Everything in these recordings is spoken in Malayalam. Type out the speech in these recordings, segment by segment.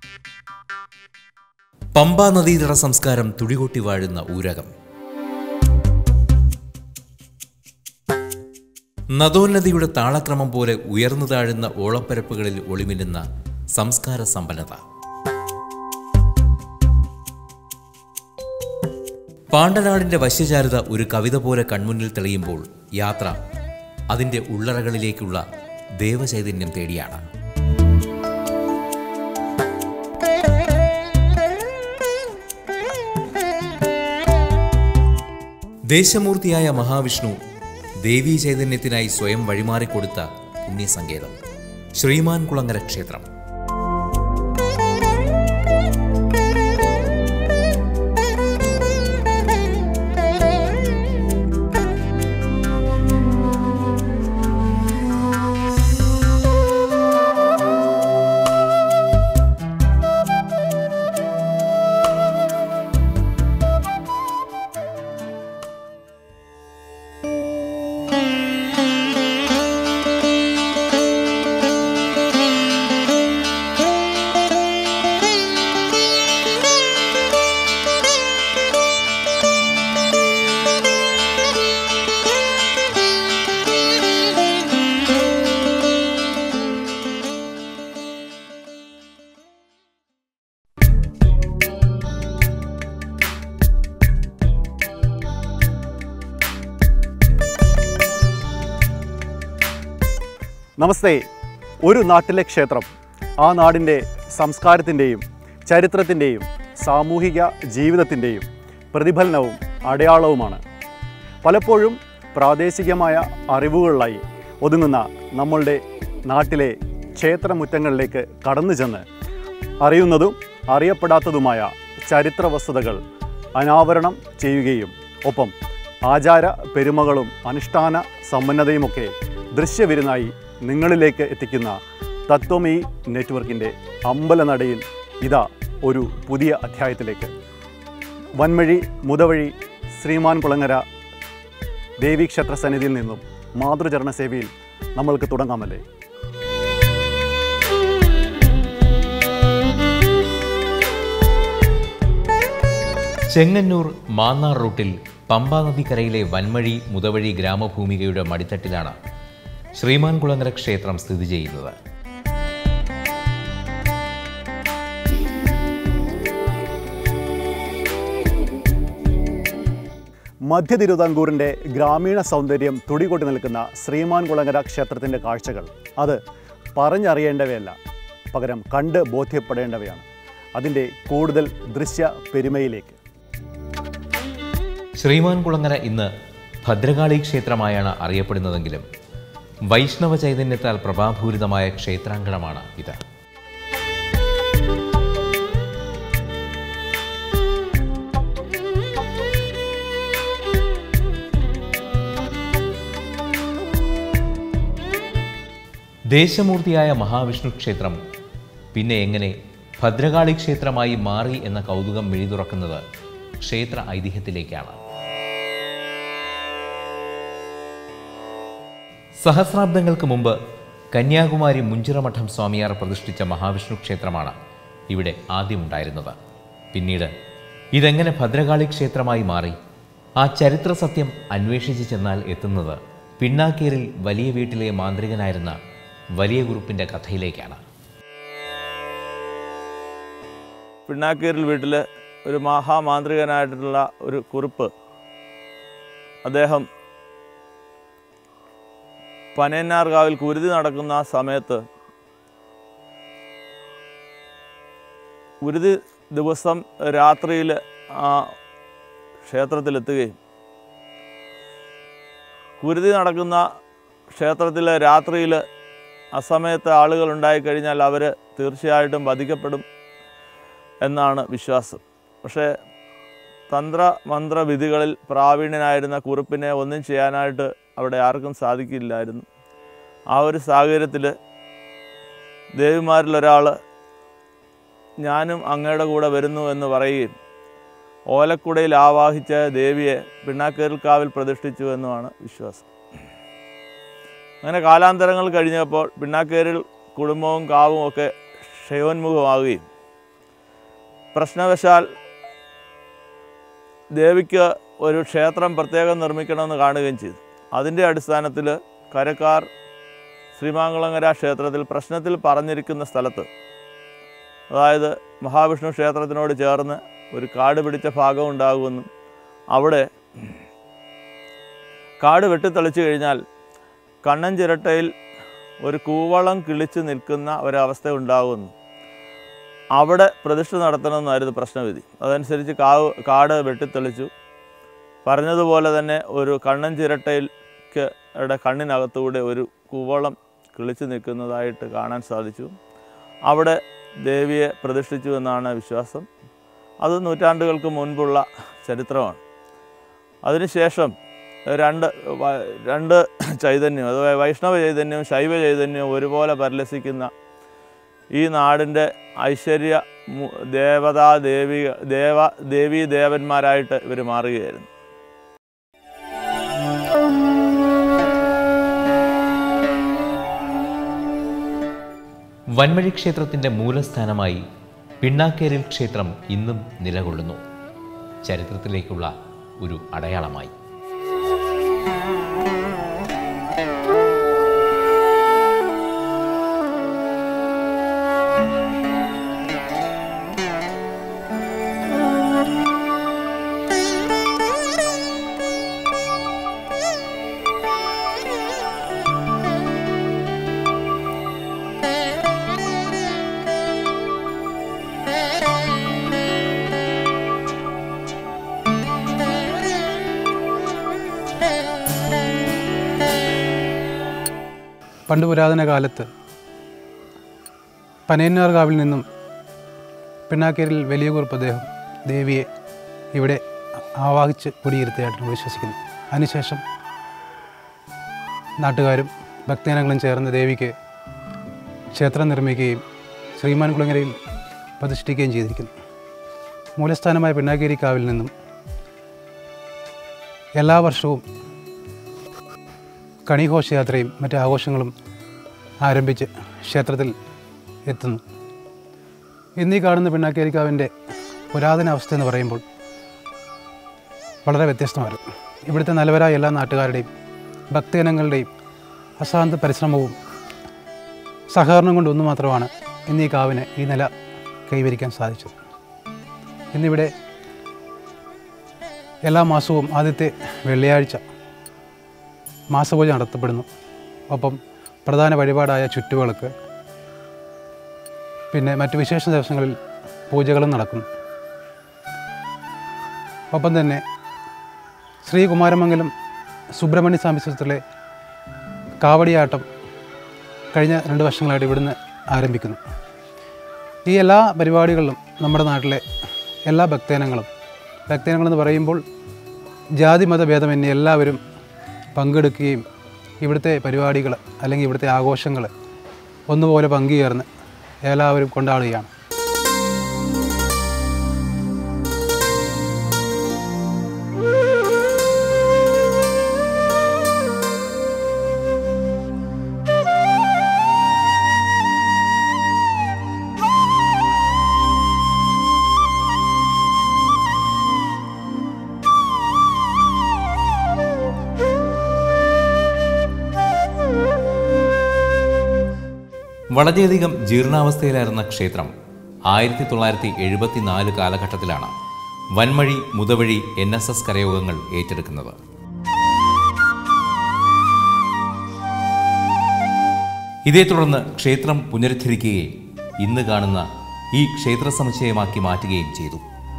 പമ്പാ നദീതട സംസ്കാരം തുടികൊട്ടി വാഴുന്ന ഊരകം നദോന്നതിയുടെ താളക്രമം പോലെ ഉയർന്നു താഴുന്ന ഓളപ്പരപ്പുകളിൽ ഒളിമിന്നുന്ന സംസ്കാര സമ്പന്നത പാണ്ഡനാടിന്റെ വശ്യചാരുത ഒരു കവിത പോലെ കൺമുന്നിൽ തെളിയുമ്പോൾ യാത്ര അതിന്റെ ഉള്ളറകളിലേക്കുള്ള ദേവചൈതന്യം തേടിയാണ് ദേശമൂർത്തിയായ മഹാവിഷ്ണു ദേവീ ചൈതന്യത്തിനായി സ്വയം വഴിമാറിക്കൊടുത്ത പുണ്യസങ്കേതം ശ്രീമാൻ കുളങ്ങര ക്ഷേത്രം നമസ്തേ ഒരു നാട്ടിലെ ക്ഷേത്രം ആ നാടിൻ്റെ സംസ്കാരത്തിൻ്റെയും ചരിത്രത്തിൻ്റെയും സാമൂഹിക ജീവിതത്തിൻ്റെയും പ്രതിഫലനവും അടയാളവുമാണ് പലപ്പോഴും പ്രാദേശികമായ അറിവുകളിലായി ഒതുങ്ങുന്ന നമ്മളുടെ നാട്ടിലെ ക്ഷേത്രമുറ്റങ്ങളിലേക്ക് കടന്നു ചെന്ന് അറിയുന്നതും അറിയപ്പെടാത്തതുമായ ചരിത്ര വസ്തുതകൾ അനാവരണം ചെയ്യുകയും ഒപ്പം ആചാര പെരുമകളും അനുഷ്ഠാന സമ്പന്നതയുമൊക്കെ ദൃശ്യവിരുന്നായി നിങ്ങളിലേക്ക് എത്തിക്കുന്ന തത്വമയി നെറ്റ്വർക്കിൻ്റെ അമ്പലനടയിൽ ഇതാ ഒരു പുതിയ അധ്യായത്തിലേക്ക് വൻമഴി മുതവഴി ശ്രീമാൻ കുളങ്ങര ദേവീക്ഷേത്ര സന്നിധിയിൽ നിന്നും മാതൃചരണ സേവയിൽ നമ്മൾക്ക് തുടങ്ങാമല്ലേ ചെങ്ങന്നൂർ മാന്നാർ റൂട്ടിൽ പമ്പാ നദിക്കരയിലെ വൻമഴി മുതവഴി ഗ്രാമഭൂമികയുടെ മടിത്തട്ടിലാണ് ശ്രീമാൻ കുളങ്ങര ക്ഷേത്രം സ്ഥിതി ചെയ്യുന്നത് മധ്യ തിരുവിതാംകൂറിൻ്റെ ഗ്രാമീണ സൗന്ദര്യം തുടികൊട്ടി നിൽക്കുന്ന ശ്രീമാൻ കുളങ്ങര ക്ഷേത്രത്തിൻ്റെ കാഴ്ചകൾ അത് പറഞ്ഞറിയേണ്ടവയല്ല പകരം കണ്ട് ബോധ്യപ്പെടേണ്ടവയാണ് അതിൻ്റെ കൂടുതൽ ദൃശ്യ പെരുമയിലേക്ക് ശ്രീമാൻ കുളങ്ങര ഇന്ന് ഭദ്രകാളി ക്ഷേത്രമായാണ് അറിയപ്പെടുന്നതെങ്കിലും വൈഷ്ണവ ചൈതന്യത്താൽ പ്രഭാപൂരിതമായ ക്ഷേത്രാങ്കണമാണ് ഇത് ദേശമൂർത്തിയായ മഹാവിഷ്ണു ക്ഷേത്രം പിന്നെ എങ്ങനെ ഭദ്രകാളി ക്ഷേത്രമായി മാറി എന്ന കൗതുകം മിഴി തുറക്കുന്നത് ക്ഷേത്ര ഐതിഹ്യത്തിലേക്കാണ് സഹസ്രാബ്ദങ്ങൾക്ക് മുമ്പ് കന്യാകുമാരി മുഞ്ചിറമഠം സ്വാമിയാർ പ്രതിഷ്ഠിച്ച മഹാവിഷ്ണു ക്ഷേത്രമാണ് ഇവിടെ ആദ്യമുണ്ടായിരുന്നത് പിന്നീട് ഇതെങ്ങനെ ഭദ്രകാളി ക്ഷേത്രമായി മാറി ആ ചരിത്ര സത്യം അന്വേഷിച്ച് ചെന്നാൽ എത്തുന്നത് പിന്നാക്കേരിൽ വലിയ വീട്ടിലെ മാന്ത്രികനായിരുന്ന വലിയ കുറുപ്പിൻ്റെ കഥയിലേക്കാണ് പിണ്ണാക്കേരിൽ വീട്ടിൽ ഒരു മഹാമാന്ത്രികനായിട്ടുള്ള ഒരു കുറിപ്പ് അദ്ദേഹം പനയന്നാർകാവിൽ കുരുതി നടക്കുന്ന ആ സമയത്ത് കുരുതി ദിവസം രാത്രിയിൽ ആ ക്ഷേത്രത്തിലെത്തുകയും കുരുതി നടക്കുന്ന ക്ഷേത്രത്തിൽ രാത്രിയിൽ അസമയത്ത് ആളുകൾ ഉണ്ടായിക്കഴിഞ്ഞാൽ അവർ തീർച്ചയായിട്ടും വധിക്കപ്പെടും എന്നാണ് വിശ്വാസം പക്ഷേ തന്ത്ര മന്ത്രവിധികളിൽ പ്രാവീണ്യനായിരുന്ന കുറുപ്പിനെ ഒന്നും ചെയ്യാനായിട്ട് അവിടെ ആർക്കും സാധിക്കില്ലായിരുന്നു ആ ഒരു സാഹചര്യത്തിൽ ദേവിമാരിലൊരാൾ ഞാനും അങ്ങയുടെ കൂടെ വരുന്നു എന്ന് പറയുകയും ഓലക്കുടയിൽ ആവാഹിച്ച ദേവിയെ പിണ്ണാക്കേറിൽക്കാവിൽ പ്രതിഷ്ഠിച്ചു എന്നുമാണ് വിശ്വാസം അങ്ങനെ കാലാന്തരങ്ങൾ കഴിഞ്ഞപ്പോൾ പിണ്ണാക്കേരിൽ കുടുംബവും കാവും ഒക്കെ ക്ഷയോന്മുഖമാവുകയും പ്രശ്നവശാൽ ദേവിക്ക് ഒരു ക്ഷേത്രം പ്രത്യേകം നിർമ്മിക്കണമെന്ന് കാണുകയും ചെയ്തു അതിൻ്റെ അടിസ്ഥാനത്തിൽ കരക്കാർ ശ്രീമാങ്കുളങ്ങര ക്ഷേത്രത്തിൽ പ്രശ്നത്തിൽ പറഞ്ഞിരിക്കുന്ന സ്ഥലത്ത് അതായത് മഹാവിഷ്ണു ക്ഷേത്രത്തിനോട് ചേർന്ന് ഒരു കാട് പിടിച്ച ഭാഗം ഉണ്ടാകുമെന്നും അവിടെ കാട് വെട്ടിത്തെളിച്ചു കഴിഞ്ഞാൽ കണ്ണൻ ചിരട്ടയിൽ ഒരു കൂവളം കിളിച്ച് നിൽക്കുന്ന ഒരവസ്ഥ ഉണ്ടാകുമെന്നും അവിടെ പ്രതിഷ്ഠ നടത്തണമെന്നായിരുന്നു പ്രശ്നവിധി അതനുസരിച്ച് കാവ് കാട് വെട്ടിത്തെളിച്ചു പറഞ്ഞതുപോലെ തന്നെ ഒരു കണ്ണൻ ചിരട്ടയിൽക്ക് യുടെ കണ്ണിനകത്തൂടെ ഒരു കൂവളം കിളിച്ചു നിൽക്കുന്നതായിട്ട് കാണാൻ സാധിച്ചു അവിടെ ദേവിയെ പ്രതിഷ്ഠിച്ചു എന്നാണ് വിശ്വാസം അത് നൂറ്റാണ്ടുകൾക്ക് മുൻപുള്ള ചരിത്രമാണ് അതിനുശേഷം രണ്ട് വ- രണ്ട് ചൈതന്യം അഥവാ വൈഷ്ണവ ചൈതന്യവും ശൈവ ചൈതന്യവും ഒരുപോലെ പരിലസിക്കുന്ന ഈ നാടിൻ്റെ ഐശ്വര്യ മു- ദേവതാ ദേവി ദേവ ദേവീ ദേവന്മാരായിട്ട് ഇവർ മാറുകയായിരുന്നു വൻമഴി ക്ഷേത്രത്തിന്റെ മൂലസ്ഥാനമായി പിണ്ണാക്കേരിൽ ക്ഷേത്രം ഇന്നും നിലകൊള്ളുന്നു ചരിത്രത്തിലേക്കുള്ള ഒരു അടയാളമായി പണ്ട് പുരാതന കാലത്ത് പനയന്നാർ കാവിൽ നിന്നും പിണ്ണാക്കേരിൽ വലിയ കുറുപ്പ് അദ്ദേഹം ദേവിയെ ഇവിടെ ആവാഹിച്ച് കുടിയിരുത്തിയായിട്ടാണ് വിശ്വസിക്കുന്നത് അതിനുശേഷം നാട്ടുകാരും ഭക്തജനങ്ങളും ചേർന്ന് ദേവിക്ക് ക്ഷേത്രം നിർമ്മിക്കുകയും ശ്രീമാൻ കുളങ്ങരയിൽ പ്രതിഷ്ഠിക്കുകയും ചെയ്തിരിക്കുന്നു മൂലസ്ഥാനമായ പിണ്ണാക്കേരി കാവിൽ നിന്നും എല്ലാ വർഷവും കണിഘോഷയാത്രയും മറ്റ് ആഘോഷങ്ങളും ആരംഭിച്ച് ക്ഷേത്രത്തിൽ എത്തുന്നു ഇന്നീ കാണുന്ന പിണ്ണാക്കേരിക്കാവിൻ്റെ പുരാതന അവസ്ഥ എന്ന് പറയുമ്പോൾ വളരെ വ്യത്യസ്തമായിരുന്നു ഇവിടുത്തെ നല്ലവരായ എല്ലാ നാട്ടുകാരുടെയും ഭക്തജനങ്ങളുടെയും അശാന്ത പരിശ്രമവും സഹകരണം കൊണ്ട് ഒന്നു മാത്രമാണ് ഇന്നീ കാവിന് ഈ നില കൈവരിക്കാൻ സാധിച്ചത് ഇന്നിവിടെ എല്ലാ മാസവും ആദ്യത്തെ വെള്ളിയാഴ്ച മാസപൂജ നടത്തപ്പെടുന്നു ഒപ്പം പ്രധാന വഴിപാടായ ചുറ്റുവിളക്ക് പിന്നെ മറ്റ് വിശേഷ ദിവസങ്ങളിൽ പൂജകളും നടക്കുന്നു ഒപ്പം തന്നെ ശ്രീ കുമാരമംഗലം സുബ്രഹ്മണ്യ സ്വാമി ക്ഷേത്രത്തിലെ കാവടിയാട്ടം കഴിഞ്ഞ രണ്ട് വർഷങ്ങളായിട്ട് ഇവിടുന്ന് ആരംഭിക്കുന്നു ഈ എല്ലാ പരിപാടികളിലും നമ്മുടെ നാട്ടിലെ എല്ലാ ഭക്തജനങ്ങളും ഭക്തജനങ്ങളെന്ന് പറയുമ്പോൾ ജാതി മതഭേദമന്യേ എല്ലാവരും പങ്കെടുക്കുകയും ഇവിടുത്തെ പരിപാടികൾ അല്ലെങ്കിൽ ഇവിടുത്തെ ആഘോഷങ്ങൾ ഒന്നുപോലെ പങ്കുചേർന്ന് എല്ലാവരും കൊണ്ടാടുകയാണ് വളരെയധികം ജീർണാവസ്ഥയിലായിരുന്ന ക്ഷേത്രം ആയിരത്തി തൊള്ളായിരത്തി എഴുപത്തിനാല് കാലഘട്ടത്തിലാണ് Vanmazhi Muthavazhi N S S കരയോഗങ്ങൾ ഏറ്റെടുക്കുന്നത് ഇതേ തുടർന്ന് ക്ഷേത്രം പുനരുദ്ധരിക്കുകയും ഇന്ന് കാണുന്ന ഈ ക്ഷേത്ര സമുച്ചയമാക്കി മാറ്റുകയും ചെയ്തു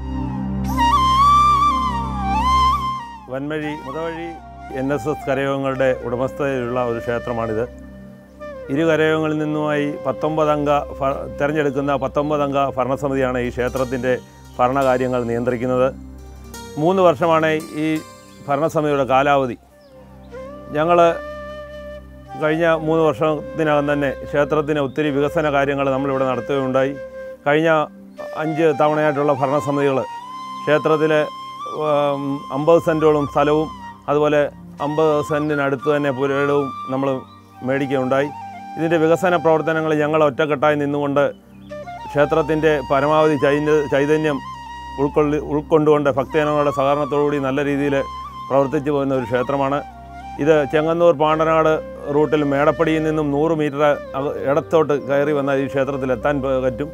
Vanmazhi Muthavazhi N S S കരയോഗങ്ങളുടെ ഉടമസ്ഥതയിലുള്ള ഒരു ക്ഷേത്രമാണിത് ഇരു കരയോഗങ്ങളിൽ നിന്നുമായി പത്തൊമ്പതംഗ ഭ- തിരഞ്ഞെടുക്കുന്ന പത്തൊമ്പതംഗ ഭരണസമിതിയാണ് ഈ ക്ഷേത്രത്തിൻ്റെ ഭരണകാര്യങ്ങൾ നിയന്ത്രിക്കുന്നത് മൂന്ന് വർഷമാണ് ഈ ഭരണസമിതിയുടെ കാലാവധി ഞങ്ങൾ കഴിഞ്ഞ മൂന്ന് വർഷത്തിനകം തന്നെ ക്ഷേത്രത്തിന് ഒത്തിരി വികസന കാര്യങ്ങൾ നമ്മളിവിടെ നടത്തുകയുണ്ടായി കഴിഞ്ഞ അഞ്ച് തവണയായിട്ടുള്ള ഭരണസമിതികൾ ക്ഷേത്രത്തിലെ ഉം, അമ്പത് സെൻറ്റോളം സ്ഥലവും അതുപോലെ അമ്പത് സെൻറ്റിനടുത്ത് തന്നെ പുരയിടവും നമ്മൾ മേടിക്കുകയുണ്ടായി ഇതിൻ്റെ വികസന പ്രവർത്തനങ്ങൾ ഞങ്ങൾ ഒറ്റക്കെട്ടായി നിന്നുകൊണ്ട് ക്ഷേത്രത്തിൻ്റെ പരമാവധി ചൈന്യ ചൈതന്യം ഉൾക്കൊള്ളി ഉൾക്കൊണ്ടുകൊണ്ട് ഭക്തജനങ്ങളുടെ സഹകരണത്തോടുകൂടി നല്ല രീതിയിൽ പ്രവർത്തിച്ചു പോകുന്ന ഒരു ക്ഷേത്രമാണ് ഇത് ചെങ്ങന്നൂർ പാണ്ടനാട് റൂട്ടിൽ മേടപ്പടിയിൽ നിന്നും നൂറ് മീറ്റർ അക- ഇടത്തോട്ട് കയറി വന്നാൽ ഈ ക്ഷേത്രത്തിൽ എത്താൻ പ- പറ്റും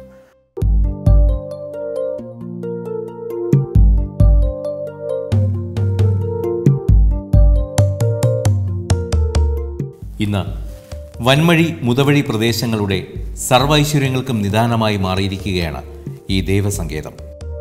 ഇന്ന് വൻമഴി മുതവഴി പ്രദേശങ്ങളുടെ സർവൈശ്വര്യങ്ങൾക്കും നിദാനമായി മാറിയിരിക്കുകയാണ് ഈ ദേവസങ്കേതം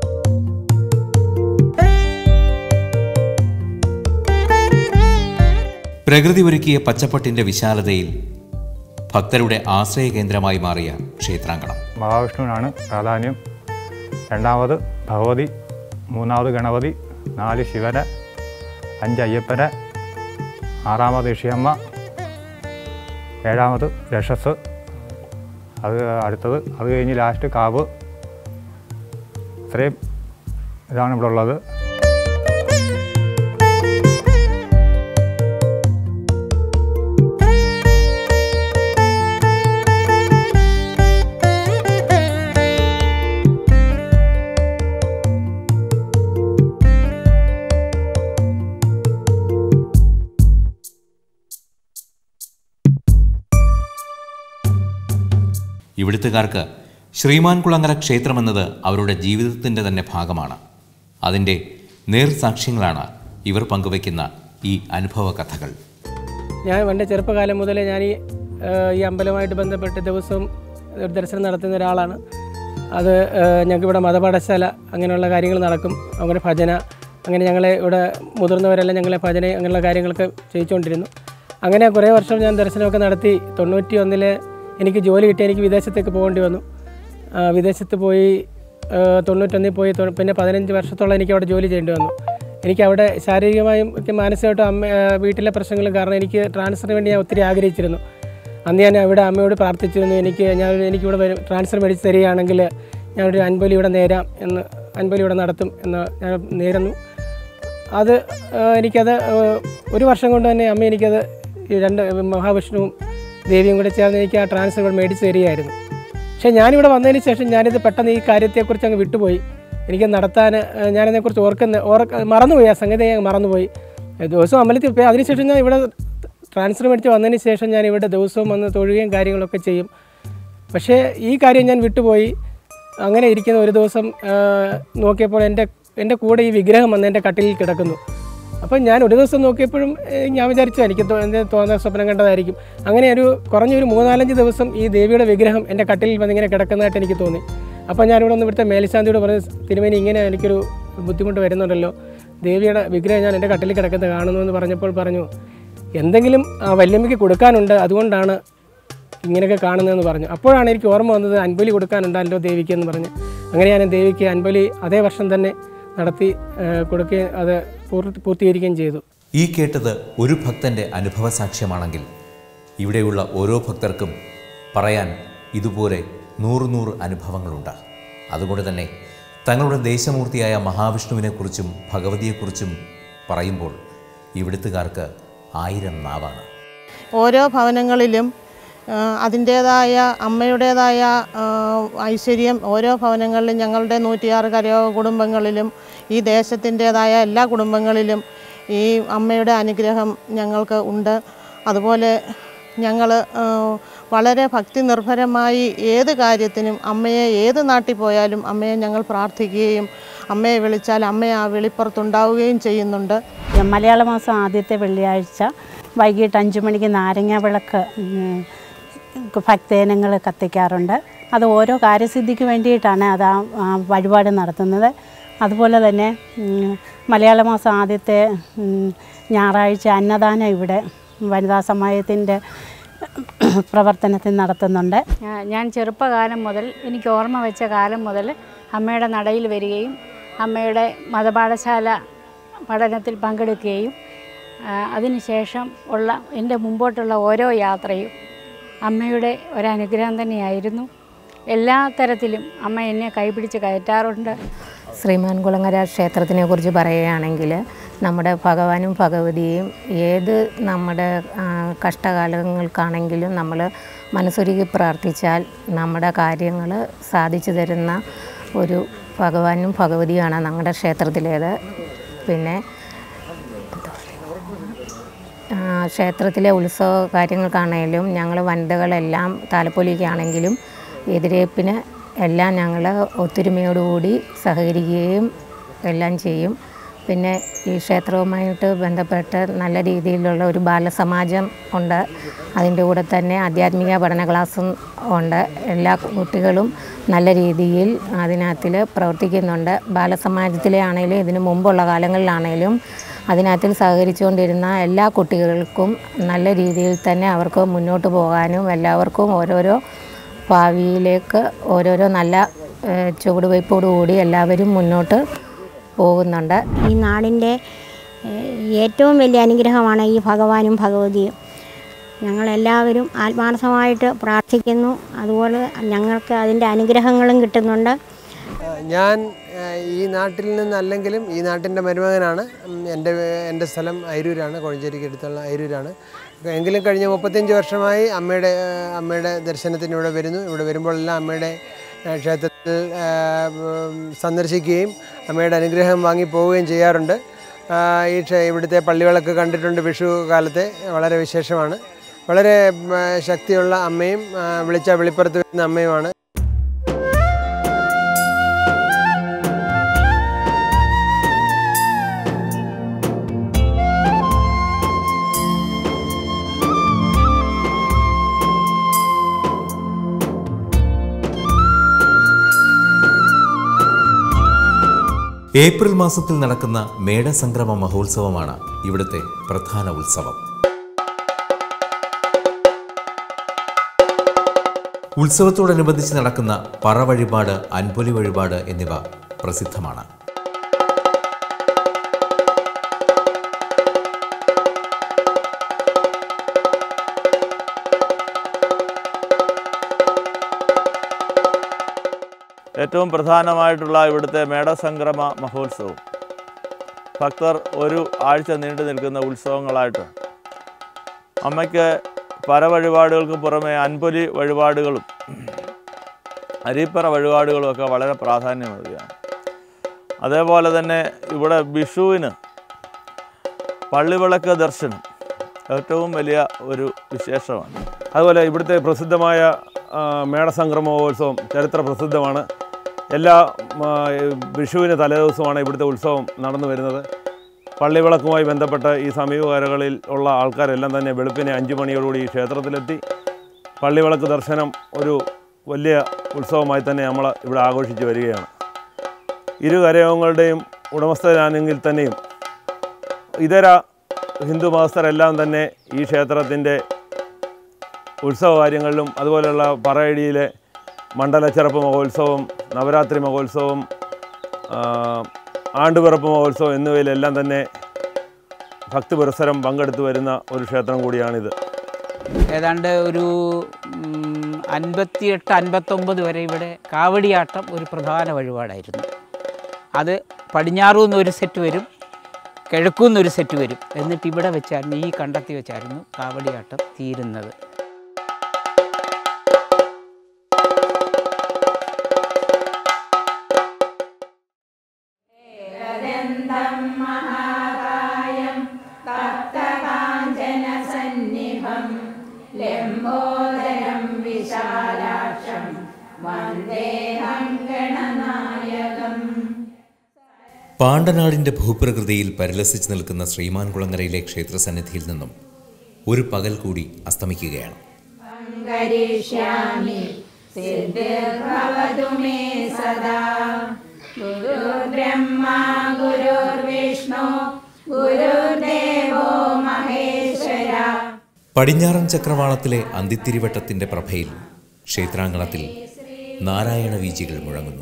പ്രകൃതി ഒരുക്കിയ പച്ചപ്പട്ടിന്റെ വിശാലതയിൽ ഭക്തരുടെ ആശ്രയ കേന്ദ്രമായി മാറിയ ക്ഷേത്രാങ്കണം മഹാവിഷ്ണുവിനാണ് പ്രാധാന്യം രണ്ടാമത് ഭഗവതി മൂന്നാമത് ഗണപതി നാല് ശിവന് അഞ്ച് അയ്യപ്പന് ആറാമത് ഋഷിയമ്മ ഏഴാമത് രക്ഷസ് അത് അടുത്തത് അത് കഴിഞ്ഞ് ലാസ്റ്റ് കാവ് ഇത്രയും ഇതാണ് ഇവിടെ ഉള്ളത് ഇവിടുത്തുകാർക്ക് ശ്രീമാൻകുളങ്ങര ക്ഷേത്രമെന്നത് അവരുടെ ജീവിതത്തിൻ്റെ തന്നെ ഭാഗമാണ് അതിൻ്റെ നേർസാക്ഷ്യങ്ങളാണ് ഇവർ പങ്കുവയ്ക്കുന്ന ഈ അനുഭവ കഥകൾ ഞാൻ എൻ്റെ ചെറുപ്പകാലം മുതലേ ഞാൻ ഈ ഏഹ്, ഈ അമ്പലവുമായിട്ട് ബന്ധപ്പെട്ട് ദിവസവും ഒരു ദർശനം നടത്തുന്ന ഒരാളാണ് അത് ഏഹ്, ഞങ്ങൾക്കിവിടെ മതപാഠശാല അങ്ങനെയുള്ള കാര്യങ്ങൾ നടക്കും അങ്ങനെ ഭജന അങ്ങനെ ഞങ്ങളെ ഇവിടെ മുതിർന്നവരെല്ലാം ഞങ്ങളെ ഭജന അങ്ങനെയുള്ള കാര്യങ്ങളൊക്കെ ചെയ്യിച്ചുകൊണ്ടിരുന്നു അങ്ങനെ കുറേ വർഷം ഞാൻ ദർശനമൊക്കെ നടത്തി തൊണ്ണൂറ്റി ഒന്നില് എനിക്ക് ജോലി കിട്ടി എനിക്ക് വിദേശത്തേക്ക് പോകേണ്ടി വന്നു ആ, വിദേശത്ത് പോയി ആ, തൊണ്ണൂറ്റൊന്നിൽ പോയി തൊ- പിന്നെ പതിനഞ്ച് വർഷത്തോളം എനിക്ക് അവിടെ ജോലി ചെയ്യേണ്ടി വന്നു എനിക്ക് അവിടെ ശാരീരികമായും ഒക്കെ മാനസികമായിട്ടും അമ്മ ആ, വീട്ടിലെ പ്രശ്നങ്ങളും കാരണം എനിക്ക് ട്രാൻസ്ഫറിന് വേണ്ടി ഞാൻ ഒത്തിരി ആഗ്രഹിച്ചിരുന്നു അന്ന് ഞാൻ ഇവിടെ അമ്മയോട് പ്രാർത്ഥിച്ചിരുന്നു എനിക്ക് ഞാൻ എനിക്കിവിടെ വരും ട്രാൻസ്ഫർ മേടിച്ച് തരികയാണെങ്കിൽ ഞാനൊരു അൻപലി ഇവിടെ നേരാം എന്ന് അൻപലി ഇവിടെ നടത്തും എന്ന് ഞാൻ നേരുന്നു അത് ആ, എനിക്കത് ആ, ഒരു വർഷം കൊണ്ട് തന്നെ അമ്മ എനിക്കത് ഈ രണ്ട് മഹാവിഷ്ണുവും ദേവിയും കൂടെ ചേർന്ന് എനിക്ക് ആ ട്രാൻസ്ഫർ ഇവിടെ മേടിച്ച് തരികയായിരുന്നു പക്ഷേ ഞാനിവിടെ വന്നതിന് ശേഷം ഞാനിത് പെട്ടെന്ന് ഈ കാര്യത്തെക്കുറിച്ച് അങ്ങ് വിട്ടുപോയി എനിക്ക് നടത്താൻ ആ, ഞാനതിനെക്കുറിച്ച് ഓർക്കുന്ന ഓർക്ക മറന്നുപോയി ആ സംഗതി ഞാൻ മറന്നുപോയി ഏ, ദിവസവും അമ്പലത്തിൽ പോയി അതിനുശേഷം ഞാൻ ഇവിടെ ട്രാൻസ്ഫർ മേടിച്ച് വന്നതിന് ശേഷം ഞാൻ ഇവിടെ ദിവസവും വന്ന് തൊഴുകയും കാര്യങ്ങളൊക്കെ ചെയ്യും പക്ഷേ ഈ കാര്യം ഞാൻ വിട്ടുപോയി അങ്ങനെ ഇരിക്കുന്ന ഒരു ദിവസം ആ, നോക്കിയപ്പോൾ എൻ്റെ എൻ്റെ കൂടെ ഈ വിഗ്രഹം വന്ന് എൻ്റെ കട്ടിലിൽ കിടക്കുന്നു അപ്പം ഞാൻ ഒരു ദിവസം നോക്കിയപ്പോഴും ഏ, ഞാൻ വിചാരിച്ചു എനിക്ക് തോ- എൻ്റെ തോന്നുന്ന സ്വപ്നം കണ്ടതായിരിക്കും അങ്ങനെ ഒരു കുറഞ്ഞൊരു മൂന്നാലഞ്ച് ദിവസം ഈ ദേവിയുടെ വിഗ്രഹം എൻ്റെ കട്ടിലിൽ വന്നിങ്ങനെ കിടക്കുന്നതായിട്ട് എനിക്ക് തോന്നി അപ്പോൾ ഞാനിവിടെ ഒന്ന് ഇവിടുത്തെ മേൽശാന്തിയോട് പറഞ്ഞ് തിരുമേനി ഇങ്ങനെ എനിക്കൊരു ബുദ്ധിമുട്ട് വരുന്നുണ്ടല്ലോ ദേവിയുടെ വിഗ്രഹം ഞാൻ എൻ്റെ കട്ടിലിൽ കിടക്കുന്നത് കാണുന്നു എന്ന് പറഞ്ഞപ്പോൾ പറഞ്ഞു എന്തെങ്കിലും ആ വല്യമ്മയ്ക്ക് കൊടുക്കാനുണ്ട് അതുകൊണ്ടാണ് ഇങ്ങനെയൊക്കെ കാണുന്നതെന്ന് പറഞ്ഞു അപ്പോഴാണ് എനിക്ക് ഓർമ്മ വന്നത് അൻപലി കൊടുക്കാനുണ്ടല്ലോ ദേവിക്ക് എന്ന് പറഞ്ഞ് അങ്ങനെ ഞാൻ ദേവിക്ക് അൻപലി അതേ വർഷം തന്നെ നടത്തി ആ, കൊടുക്കുകയും അത് പൂർത്തി പൂർത്തീകരിക്കുകയും ചെയ്തു ഈ കേട്ടത് ഒരു ഭക്തന്റെ അനുഭവ സാക്ഷ്യമാണെങ്കിൽ ഇവിടെയുള്ള ഓരോ ഭക്തർക്കും പറയാൻ ഇതുപോലെ നൂറ് നൂറ് അനുഭവങ്ങളുണ്ട് അതുകൊണ്ട് തന്നെ തങ്ങളുടെ ദേശമൂർത്തിയായ മഹാവിഷ്ണുവിനെക്കുറിച്ചും ഭഗവതിയെക്കുറിച്ചും പറയുമ്പോൾ ഇവിടുത്തുകാർക്ക് ആയിരം നാവാണ് ഓരോ ഭവനങ്ങളിലും അതിൻ്റേതായ അമ്മയുടേതായ ആ, ഐശ്വര്യം ഓരോ ഭവനങ്ങളിലും ഞങ്ങളുടെ നൂറ്റിയാറ് കരയോ കുടുംബങ്ങളിലും ഈ ദേശത്തിൻ്റേതായ എല്ലാ കുടുംബങ്ങളിലും ഈ അമ്മയുടെ അനുഗ്രഹം ഞങ്ങൾക്ക് ഉണ്ട് അതുപോലെ ഞങ്ങൾ വളരെ ഭക്തി നിർഭരമായി ഏത് കാര്യത്തിനും അമ്മയെ ഏത് നാട്ടിൽ പോയാലും അമ്മയെ ഞങ്ങൾ പ്രാർത്ഥിക്കുകയും അമ്മയെ വിളിച്ചാൽ അമ്മ ആ വെളിപ്പുറത്തുണ്ടാവുകയും ചെയ്യുന്നുണ്ട് മലയാള മാസം ആദ്യത്തെ വെള്ളിയാഴ്ച വൈകിട്ട് അഞ്ച് മണിക്ക് നാരങ്ങ വിളക്ക് ഉം, ഭക്തജനങ്ങൾ കത്തിക്കാറുണ്ട് അത് ഓരോ കാര്യസിദ്ധിക്ക് വേണ്ടിയിട്ടാണ് അത് ആ ആ വഴിപാട് നടത്തുന്നത് അതുപോലെ തന്നെ ഉം, മലയാള മാസം ആദ്യത്തെ ഉം, ഞായറാഴ്ച അന്നദാനം ഇവിടെ വനിതാ സമാജത്തിൻ്റെ പ്രവർത്തനത്തിൽ നടത്തുന്നുണ്ട് ഞാ- ഞാൻ ചെറുപ്പകാലം മുതൽ എനിക്ക് ഓർമ്മ വെച്ച കാലം മുതൽ അമ്മയുടെ നടയിൽ വരികയും അമ്മയുടെ മതപാഠശാല പഠനത്തിൽ പങ്കെടുക്കുകയും ആ, അതിനുശേഷം ഉള്ള എൻ്റെ മുമ്പോട്ടുള്ള ഓരോ യാത്രയും അമ്മയുടെ ഒരനുഗ്രഹം തന്നെയായിരുന്നു എല്ലാ തരത്തിലും അമ്മ എന്നെ കൈപിടിച്ച് കയറ്റാറുണ്ട് ശ്രീമാൻകുളങ്ങര ക്ഷേത്രത്തിനെ കുറിച്ച് പറയുകയാണെങ്കിൽ നമ്മുടെ ഭഗവാനും ഭഗവതിയും ഏത് നമ്മുടെ ആ, കഷ്ടകാലങ്ങൾക്കാണെങ്കിലും നമ്മൾ മനസ്സൊരുക്കി പ്രാർത്ഥിച്ചാൽ നമ്മുടെ കാര്യങ്ങൾ സാധിച്ചു തരുന്ന ഒരു ഭഗവാനും ഭഗവതിയാണ് ഞങ്ങളുടെ ക്ഷേത്രത്തിലേത് പിന്നെ ആ, ക്ഷേത്രത്തിലെ ഉത്സവ കാര്യങ്ങൾക്കാണെങ്കിലും ഞങ്ങൾ വനിതകളെല്ലാം താലപ്പൊലിക്കാണെങ്കിലും എതിരേപ്പിന് എല്ലാം ഞങ്ങൾ ഒത്തൊരുമയോടുകൂടി സഹകരിക്കുകയും എല്ലാം ചെയ്യും പിന്നെ ഈ ക്ഷേത്രവുമായിട്ട് ബന്ധപ്പെട്ട് നല്ല രീതിയിലുള്ള ഒരു ബാലസമാജം ഉണ്ട് അതിൻ്റെ കൂടെ തന്നെ ആധ്യാത്മിക പഠന ക്ലാസ്സും ഉണ്ട് എല്ലാ കുട്ടികളും നല്ല രീതിയിൽ അതിനകത്തിൽ പ്രവർത്തിക്കുന്നുണ്ട് ബാലസമാജത്തിലെ ആണെങ്കിലും ഇതിനു മുമ്പുള്ള കാലങ്ങളിലാണെങ്കിലും അതിനകത്തിൽ സഹകരിച്ചുകൊണ്ടിരുന്ന എല്ലാ കുട്ടികൾക്കും നല്ല രീതിയിൽ തന്നെ അവർക്ക് മുന്നോട്ട് പോകാനും എല്ലാവർക്കും ഓരോരോ ഭാവിയിലേക്ക് ഓരോരോ നല്ല ഏഹ്, ചുവടുവയ്പ്പോടുകൂടി എല്ലാവരും മുന്നോട്ട് പോകുന്നുണ്ട് ഈ നാടിൻ്റെ ഏഹ്, ഏറ്റവും വലിയ അനുഗ്രഹമാണ് ഈ ഭഗവാനും ഭഗവതിയും ഞങ്ങളെല്ലാവരും ആത്മാർത്ഥമായിട്ട് പ്രാർത്ഥിക്കുന്നു അതുപോലെ ഞങ്ങൾക്ക് അതിൻ്റെ അനുഗ്രഹങ്ങളും കിട്ടുന്നുണ്ട് ഞാൻ ഏഹ്, ഈ നാട്ടിൽ നിന്നല്ലെങ്കിലും ഈ നാട്ടിൻ്റെ മരുമകനാണ് ഉം, എൻ്റെ എൻ്റെ സ്ഥലം അയിരൂരാണ് കോഴഞ്ചേരിക്ക് അടുത്തുള്ള അയിരൂരാണ് എങ്കിലും കഴിഞ്ഞ മുപ്പത്തഞ്ച് വർഷമായി അമ്മയുടെ ഏഹ്, അമ്മയുടെ ദർശനത്തിന് ഇവിടെ വരുന്നു ഇവിടെ വരുമ്പോഴെല്ലാം അമ്മയുടെ ഏഹ്, ക്ഷേത്രത്തിൽ ഏഹ്, ഉം, സന്ദർശിക്കുകയും അമ്മയുടെ അനുഗ്രഹം വാങ്ങി പോവുകയും ചെയ്യാറുണ്ട് ആഹ്, ഈ ക്ഷേ ഇവിടുത്തെ പള്ളികളൊക്കെ കണ്ടിട്ടുണ്ട് വിഷു കാലത്തെ വളരെ വിശേഷമാണ് വളരെ ഉം, ശക്തിയുള്ള അമ്മയും ആ, വിളിച്ച വെളിപ്പുറത്ത് വരുന്ന അമ്മയുമാണ് ഏപ്രിൽ മാസത്തിൽ നടക്കുന്ന മേടസംക്രമ മഹോത്സവമാണ് ഇവിടുത്തെ പ്രധാന ഉത്സവം ഉത്സവത്തോടനുബന്ധിച്ച് നടക്കുന്ന പറ വഴിപാട് അൻപൊലി വഴിപാട് എന്നിവ പ്രസിദ്ധമാണ് ഏറ്റവും പ്രധാനമായിട്ടുള്ള ഇവിടുത്തെ മേടസംക്രമ മഹോത്സവം ഭക്തർ ഒരു ആഴ്ച നീണ്ടു നിൽക്കുന്ന ഉത്സവങ്ങളായിട്ട് അമ്മയ്ക്ക് പല വഴിപാടുകൾക്ക് പുറമെ അൻപൊലി വഴിപാടുകളും അരിപ്പറ വഴിപാടുകളും ഒക്കെ വളരെ പ്രാധാന്യമേറിയാണ് അതേപോലെ തന്നെ ഇവിടെ വിഷുവിന് പള്ളിവിളക്ക് ദർശനം ഏറ്റവും വലിയ ഒരു വിശേഷമാണ് അതുപോലെ ഇവിടുത്തെ പ്രസിദ്ധമായ ആ, മേടസംക്രമോത്സവം ചരിത്ര പ്രസിദ്ധമാണ് എല്ലാ ആ, വിഷുവിന് തലേദിവസമാണ് ഇവിടുത്തെ ഉത്സവം നടന്നു വരുന്നത് പള്ളിവിളക്കുമായി ബന്ധപ്പെട്ട് ഈ സമീപകാലങ്ങളിൽ ഉള്ള ആൾക്കാരെല്ലാം തന്നെ വെളുപ്പിനെ അഞ്ച് മണിയോടുകൂടി ഈ ക്ഷേത്രത്തിലെത്തി പള്ളിവിളക്ക് ദർശനം ഒരു വലിയ ഉത്സവമായി തന്നെ നമ്മൾ ഇവിടെ ആഘോഷിച്ച് വരികയാണ് ഇരു കരയോഗങ്ങളുടെയും ഉടമസ്ഥരാണെങ്കിൽ തന്നെയും ഇതര ഹിന്ദു മതസ്ഥരെല്ലാം തന്നെ ഈ ക്ഷേത്രത്തിൻ്റെ ഉത്സവ കാര്യങ്ങളിലും അതുപോലെയുള്ള പറയടിയിലെ മണ്ഡലച്ചെറപ്പ് മഹോത്സവം നവരാത്രി മഹോത്സവം ആ, ആണ്ടുപിറപ്പ് മഹോത്സവം എന്നിവയിലെല്ലാം തന്നെ ഭക്തി പുരസ്സരം പങ്കെടുത്തു വരുന്ന ഒരു ക്ഷേത്രം കൂടിയാണിത് ഏതാണ്ട് ഒരു ഉം, അൻപത്തിയെട്ട് അൻപത്തൊമ്പത് വരെ ഇവിടെ കാവടിയാട്ടം ഒരു പ്രധാന വഴിപാടായിരുന്നു അത് പടിഞ്ഞാറു നിന്ന് ഒരു സെറ്റ് വരും കിഴക്കു നിന്നൊരു സെറ്റ് വരും എന്നിട്ട് ഇവിടെ വെച്ചായിരുന്നു ഈ കണ്ടത്തി വെച്ചായിരുന്നു കാവടിയാട്ടം തീരുന്നത് മഹാകായം തപ്തകാഞ്ചനസന്നിഭം ലംബോദരം വിശാലാക്ഷം വന്ദേഹം ഗണനായകം പാണ്ടനാടിന്റെ ഭൂപ്രകൃതിയിൽ പരിലസിച്ച് നിൽക്കുന്ന ശ്രീമാൻകുളങ്ങരയിലെ ക്ഷേത്രസന്നിധിയിൽ നിന്നും ഒരു പകൽ കൂടി അസ്തമിക്കുകയാണ് കരിഷ്യാമി സിദ്ധിർഭവതു മേ സദാ ഗുരുർബ്രഹ്മ ഗുരുർവിഷ്ണു ഗുരുദേവോ മഹേശ്വര പടിഞ്ഞാറൻ ചക്രവാളത്തിലെ അന്തിത്തിരിവട്ടത്തിന്റെ പ്രഭയിൽ ക്ഷേത്രാങ്കണത്തിൽ നാരായണ വീചികൾ മുഴങ്ങുന്നു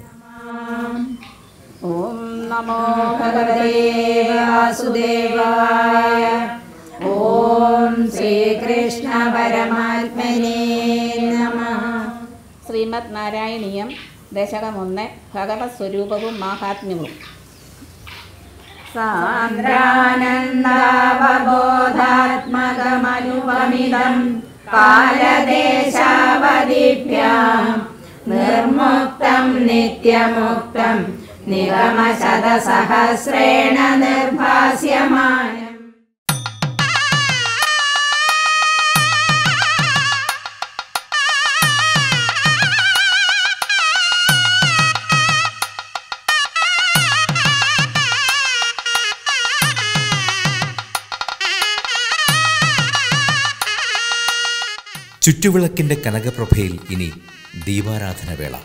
ഓം നമോ ഭഗവതേ വാസുദേവായ ഓം ശ്രീകൃഷ്ണ പരമാത്മനേ നമഃ ശ്രീമദ് നാരായണീയം ദശകം ഒന്ന് ഭഗവത് സ്വരൂപവും മാഹാത്മ്യവും സാന്ദ്രാനന്ദാവബോധാത്മകമനുപമിതം കാലദേശാവധിഭ്യാം നിർമുക്തം നിത്യമുക്തം നിഗമശതസഹസ്രേണ നിർഭാസ്യമാനം ചുറ്റുവിളക്കിന്റെ കനകപ്രഭയിൽ ഇനി ദീപാരാധന വേള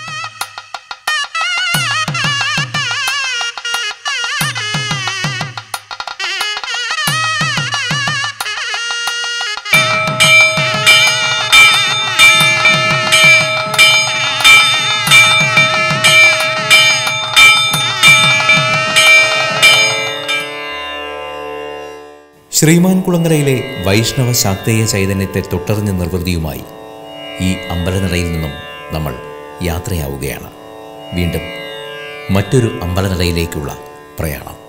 ശ്രീമാൻ കുളങ്ങരയിലെ വൈഷ്ണവ ശാക്തേയ ചൈതന്യത്തെ തൊട്ടറിഞ്ഞ നിർവൃതിയുമായി ഈ അമ്പലനടയിൽ നിന്നും നമ്മൾ യാത്രയാവുകയാണ് വീണ്ടും മറ്റൊരു അമ്പലനടയിലേക്കുള്ള പ്രയാണം